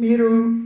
మీరు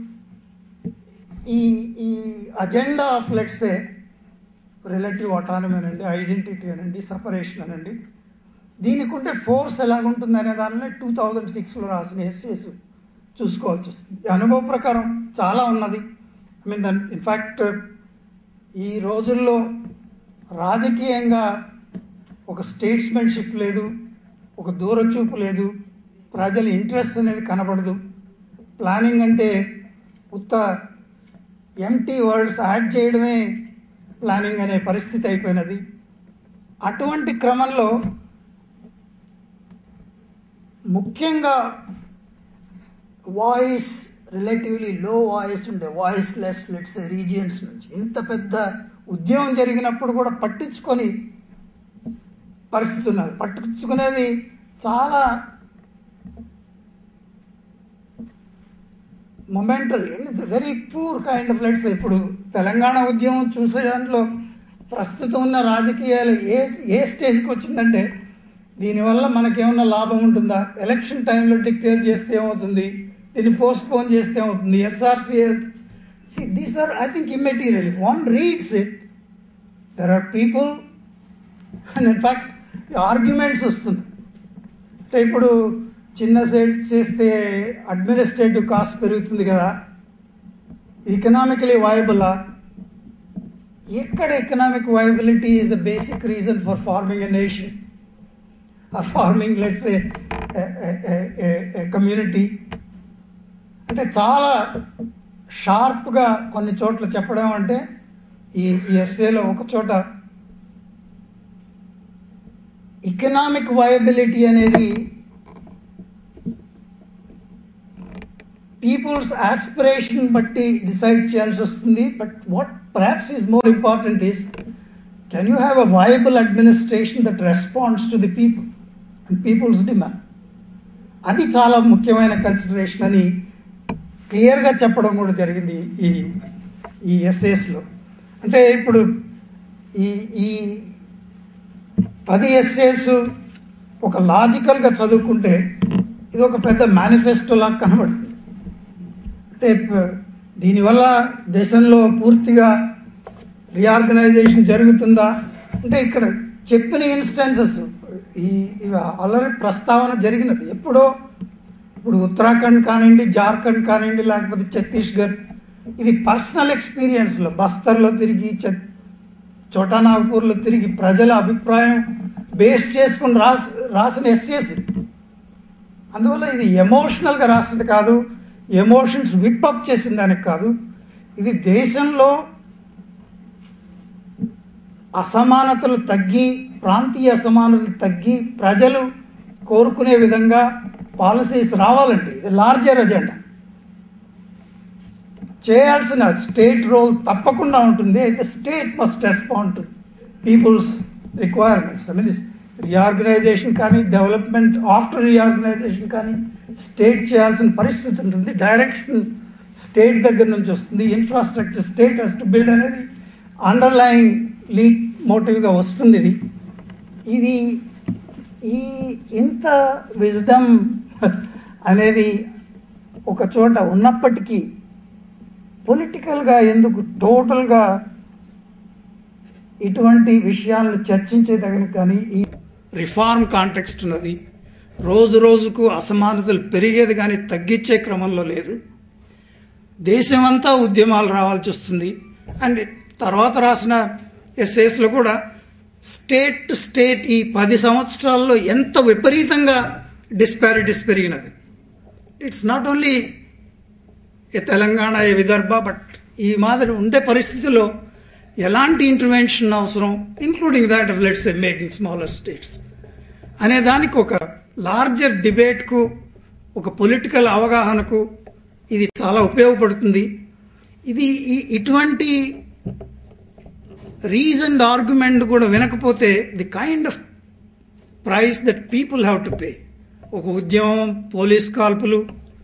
ఈ ఈ agenda of let's say relative autonomy అనండి ఐడెంటిటీ అనండి సపరేషన్ అనండి దీనికి ఉండే ఫోర్స్ ఎలాగుంటుంది అనే దానిలో టూ థౌజండ్ సిక్స్లో రాసిన ఎస్సీస్ చూసుకోవాల్సి వస్తుంది ఈ అనుభవ ప్రకారం చాలా ఉన్నది ఐ మీన్ దన్ ఇన్ఫ్యాక్ట్ ఈ రోజుల్లో రాజకీయంగా ఒక స్టేట్స్మెన్షిప్ లేదు ఒక దూరచూపు లేదు ప్రజల ఇంట్రెస్ట్ అనేది కనబడదు ప్లానింగ్ అంటే ఉత్త ఎంటీ వర్డ్స్ యాడ్ చేయడమే ప్లానింగ్ అనే పరిస్థితి అయిపోయినది అటువంటి క్రమంలో ముఖ్యంగా వాయిస్ రిలేటివ్లీ లో వాయిస్ ఉండే వాయిస్ లెస్ లెట్స్ రీజియన్స్ నుంచి ఇంత పెద్ద ఉద్యమం జరిగినప్పుడు కూడా పట్టించుకొని పరిస్థితి ఉన్నది పట్టించుకునేది చాలా momentary and very poor kind of let's ఇప్పుడు తెలంగాణ ఉద్యమం చూసే దాంట్లో ప్రస్తుతం ఉన్న రాజకీయాలు ఏ ఏ స్టేజ్కి వచ్చిందంటే దీనివల్ల మనకేమన్నా లాభం ఉంటుందా ఎలక్షన్ టైంలో డిక్లేర్ చేస్తే ఏమవుతుంది దీన్ని పోస్ట్పోన్ చేస్తే ఏమవుతుంది SRC these are I think immaterial one reads it there are people and in fact arguments వస్తుంది అంటే ఇప్పుడు చిన్న సెట్ చేస్తే అడ్మినిస్ట్రేటివ్ కాస్ట్ పెరుగుతుంది కదా ఎకనామికలీ వయబులా ఎక్కడ economic viability is the basic reason for forming a nation or forming let's a community అంటే చాలా షార్ప్గా కొన్ని చోట్ల చెప్పడం అంటే ఈ ఈ ఎస్ఏలో ఒక చోట ఎకనామిక్ వయబిలిటీ అనేది పీపుల్స్ ఆస్పిరేషన్ బట్టి డిసైడ్ చేయాల్సి వస్తుంది but what perhaps is more important is can you have a viable administration that responds to the people and people's demand అది చాలా ముఖ్యమైన కన్సిడరేషన్ అని క్లియర్గా చెప్పడం కూడా జరిగింది ఈ ఈ ఎస్ఏస్లో అంటే ఇప్పుడు ఈ ఈ పది ఎస్ఏస్ ఒక లాజికల్గా చదువుకుంటే ఇది ఒక పెద్ద మేనిఫెస్టో లాగా కనబడుతుంది అంటే ప- దీనివల్ల దేశంలో పూర్తిగా రీఆర్గనైజేషన్ జరుగుతుందా అంటే ఇక్కడ చెప్పిన ఇన్స్టెన్సెస్ ఈ ఇవి ఆల్రెడీ ప్రస్తావన జరిగినది ఎప్పుడో ఇప్పుడు ఉత్తరాఖండ్ కానివ్వండి జార్ఖండ్ కానివ్వండి లేకపోతే ఛత్తీస్గఢ్ ఇది పర్సనల్ ఎక్స్పీరియన్స్లో బస్తర్లో తిరిగి ఛత్ చోటా నాగపూర్లో తిరిగి ప్రజల అభిప్రాయం బేస్ చేసుకుని రాసి రాసిన ఎస్ఎస్ అందువల్ల ఇది ఎమోషనల్గా రాసింది కాదు ఎమోషన్స్ విప్పప్ చేసిన దానికి కాదు ఇది దేశంలో అసమానతలు తగ్గి ప్రాంతీయ అసమానతలు తగ్గి ప్రజలు కోరుకునే విధంగా పాలసీస్ రావాలండి ఇది లార్జర్ ఎజెండా చేయాల్సిన స్టేట్ రోల్ తప్పకుండా ఉంటుంది అయితే state must respond to people's requirements I mean reorganisation కానీ డెవలప్మెంట్ ఆఫ్టర్ రీఆర్గనైజేషన్ కానీ స్టేట్ చేయాల్సిన పరిస్థితి ఉంటుంది డైరెక్షన్ స్టేట్ దగ్గర నుంచి వస్తుంది infrastructure state has to build అనేది అండర్లయింగ్ లీక్ మోటివ్గా వస్తుంది ఇది ఇది ఈ ఇంత విజ్డమ్ అనేది ఒక చోట ఉన్నప్పటికీ పొలిటికల్గా ఎందుకు టోటల్గా ఇటువంటి విషయాలను చర్చించేదగిన కానీ ఈ రిఫార్మ్ కాంటెక్స్ట్ ఉన్నది రోజు రోజుకు అసమానతలు పెరిగేది కానీ తగ్గించే క్రమంలో లేదు దేశమంతా ఉద్యమాలు రావాల్సి వస్తుంది అండ్ తర్వాత రాసిన ఎస్ఏస్లో కూడా స్టేట్ టు స్టేట్ ఈ పది సంవత్సరాల్లో ఎంత విపరీతంగా డిస్పారిటీస్ పెరిగినది it's not only a Telangana a Vidarbha but ఈ మాదిరి ఉండే పరిస్థితిలో ఎలాంటి ఇంటర్వెన్షన్ అవసరం including that of let's making smaller states అనే దానికి ఒక లార్జర్ డిబేట్కు ఒక పొలిటికల్ అవగాహనకు ఇది చాలా ఉపయోగపడుతుంది ఇది ఈ- ఇటువంటి రీజన్డ్ ఆర్గ్యుమెంట్ కూడా వినకపోతే the kind of price that people have to pay ఒక ఉద్యమం పోలీస్ కాల్పులు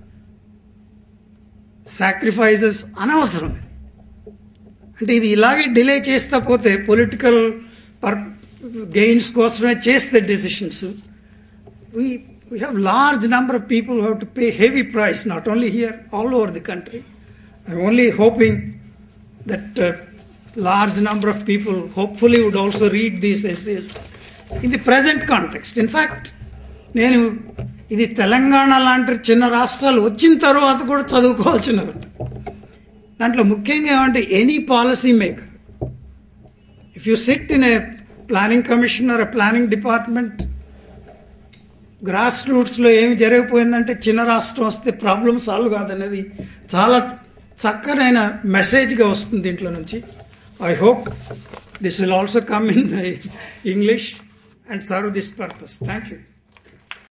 సాక్రిఫైజెస్ అనవసరం ఇది అంటే ఇది ఇలాగే డిలే చేస్తా పోతే పొలిటికల్ పర్ గెయిన్స్ కోసమే చేస్తే decisions we we have large number of people who have to pay heavy price, not only here, all over the country. I'm only hoping that uh, large number of people hopefully would also read these essays in the present context. In fact, నేను ఇది తెలంగాణ లాంటి చిన్న రాష్ట్రాలు వచ్చిన తర్వాత కూడా చదువుకోవాల్సినవి దాంట్లో ముఖ్యంగా ఏమంటే any policy maker if you sit in a planning commission or planning department grass రూట్స్లో ఏమి జరిగిపోయిందంటే చిన్న రాష్ట్రం వస్తే ప్రాబ్లం సాల్వ్ కాదనేది చాలా చక్కనైన మెసేజ్గా వస్తుంది దీంట్లో నుంచి I hope this will also come in English and serve this purpose thank you